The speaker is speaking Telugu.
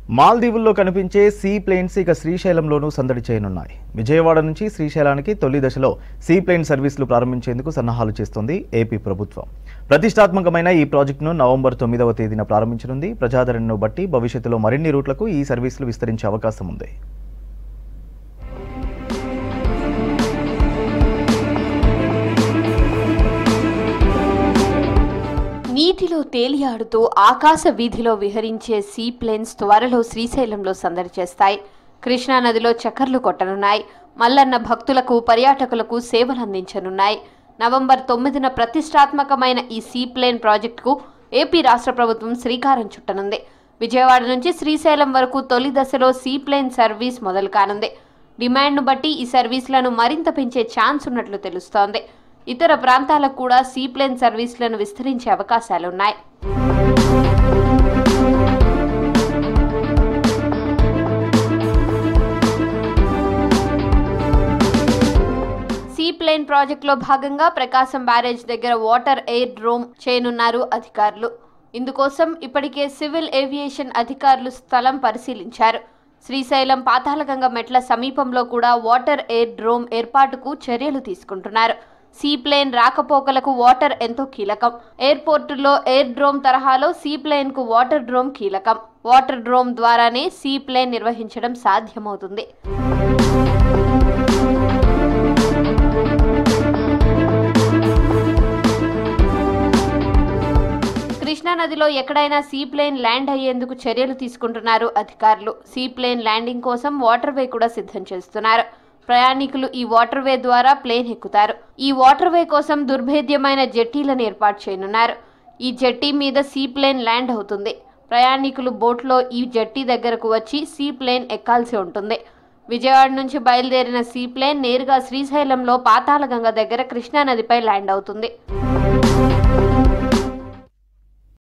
మాల్దీవుల్లో కనిపించే సీ ప్లేన్స్ ఇక శ్రీశైలంలోనూ సందడి చేయనున్నాయి విజయవాడ నుంచి శ్రీశైలానికి తొలి దశలో సీ ప్లేన్ సర్వీసులు ప్రారంభించేందుకు సన్నాహాలు చేస్తోంది ఏపీ ప్రభుత్వం ప్రతిష్టాత్మకమైన ఈ ప్రాజెక్టును నవంబర్ తొమ్మిదవ తేదీన ప్రారంభించనుంది ప్రజాదరణను బట్టి భవిష్యత్తులో మరిన్ని రూట్లకు ఈ సర్వీసులు విస్తరించే అవకాశం ఉంది నీటిలో తేలియాడుతూ ఆకాశ వీధిలో విహరించే సీ ప్లేన్స్ త్వరలో శ్రీశైలంలో సందడి చేస్తాయి కృష్ణా నదిలో చక్కర్లు కొట్టనున్నాయి మల్లన్న భక్తులకు పర్యాటకులకు సేవలు అందించనున్నాయి నవంబర్ తొమ్మిదిన ప్రతిష్టాత్మకమైన ఈ సీ ప్లేన్ ప్రాజెక్టుకు ఏపీ రాష్ట్ర ప్రభుత్వం శ్రీకారం చుట్టనుంది విజయవాడ నుంచి శ్రీశైలం వరకు తొలి దశలో సీ ప్లేన్ సర్వీస్ మొదలు కానుంది డిమాండ్ను బట్టి ఈ సర్వీసులను మరింత పెంచే ఛాన్స్ ఉన్నట్లు తెలుస్తోంది ఇతర ప్రాంతాలకు కూడా సీప్లేన్ సర్వీసులను విస్తరించే అవకాశాలున్నాయి సీప్లేన్ ప్రాజెక్టులో భాగంగా ప్రకాశం బ్యారేజ్ దగ్గర వాటర్ ఎయిర్ డ్రోమ్ చేయనున్నారు అధికారులు ఇందుకోసం ఇప్పటికే సివిల్ ఏవియేషన్ అధికారులు స్థలం పరిశీలించారు శ్రీశైలం పాతాళగంగ మెట్ల సమీపంలో కూడా వాటర్ ఎయిర్ డ్రోమ్ ఏర్పాటుకు చర్యలు తీసుకుంటున్నారు సీప్లేన్ రాకపోకలకు వాటర్ ఎంతో కీలకం ఎయిర్పోర్టులో ఎయిర్ డ్రోమ్ తరహాలో సీప్లేన్ కు వాటర్ డ్రోమ్ కీలకం వాటర్ డ్రోమ్ ద్వారానే సీప్లేన్ నిర్వహించడం సాధ్యమవుతుంది కృష్ణా నదిలో ఎక్కడైనా సీప్లేన్ ల్యాండ్ అయ్యేందుకు చర్యలు తీసుకుంటున్నారు అధికారులు సీప్లేన్ ల్యాండింగ్ కోసం వాటర్ వే కూడా సిద్ధం చేస్తున్నారు ప్రయాణికులు ఈ వాటర్ వే ద్వారా ప్లేన్ ఎక్కుతారు ఈ వాటర్ వే కోసం దుర్భేద్యమైన జెట్టీలను ఏర్పాటు చేయనున్నారు ఈ జెట్టీ మీద సీప్లేన్ ల్యాండ్ అవుతుంది ప్రయాణికులు బోట్లో ఈ జెట్టీ దగ్గరకు వచ్చి సీప్లేన్ ఎక్కాల్సి ఉంటుంది విజయవాడ నుంచి బయలుదేరిన సీప్లేన్ నేరుగా శ్రీశైలంలో పాతాళగంగ దగ్గర కృష్ణానదిపై ల్యాండ్ అవుతుంది